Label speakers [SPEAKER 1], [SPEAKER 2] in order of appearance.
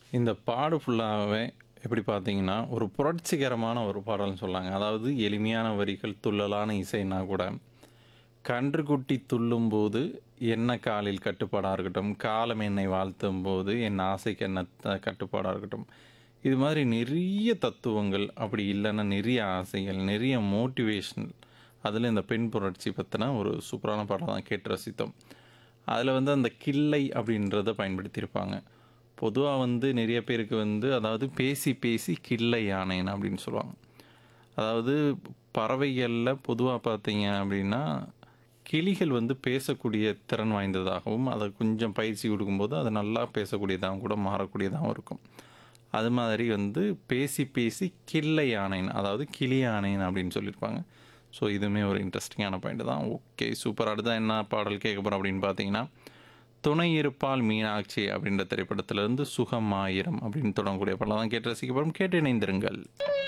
[SPEAKER 1] இந்த பாடு ஃபுல்லாவே எப்படி பார்த்தீங்கன்னா, ஒரு புரட்சிகரமான ஒரு பாடல்னு சொல்லாங்க. அதாவது எளிமையான வரிகள், துள்ளலான இசைன்னா கூட, கன்றுக்குட்டி துள்ளும்போது என்ன காலில் கட்டுப்பாடா இருக்கட்டும், காலம் என்னை வாழ்த்தும்போது என் ஆசைக்கு என்ன த கட்டுப்பாடா இருக்கட்டும். இது மாதிரி நெறைய தத்துவங்கள், அப்படி இல்லன்னா நெறைய ஆசைகள், நெறைய மோட்டிவேஷனல் அதில இந்த பெண் புரட்சி பத்தின ஒரு சூப்பரான பாடல் தான் கேட்டு ரசித்தோம். அதில வந்து அந்த கிள்ளை அப்படின்றத பயன்படுத்தியிருப்பாங்க. பொதுவா வந்து நெறைய பேருக்கு வந்து அதாவது பேசி பேசி கிள்ளை ஆனேன் அப்படின்னு சொல்லுவாங்க. அதாவது பறவைகள்ல பொதுவா பார்த்தீங்க அப்படின்னா, கிளிகள் வந்து பேசக்கூடிய திறன் வாய்ந்ததாகவும், அத கொஞ்சம் பயிற்சி கொடுக்கும்போது அது நல்லா பேசக்கூடியதாகவும் கூட மாறக்கூடியதாகவும் இருக்கும். அது மாதிரி வந்து பேசி பேசி கிள்ளை ஆனேன், அதாவது கிளி ஆனேன் அப்படின்னு சொல்லியிருப்பாங்க. ஸோ இதுவுமே ஒரு இன்ட்ரெஸ்டிங்கான பாயிண்ட் தான். Okay super. அடுத்தது என்ன பாடல் கேட்க போறோம் அப்படின்னு பார்த்தீங்கன்னா, துணை இருப்பாள் மீனாட்சி அப்படின்ற திரைப்படத்திலிருந்து சுகம் ஆயிரம் அப்படின்னு தொடங்கக்கூடிய பாடல் தான் கேட்டு ரசிக்க போறோம். கேட்டு இணைந்திருங்கள்.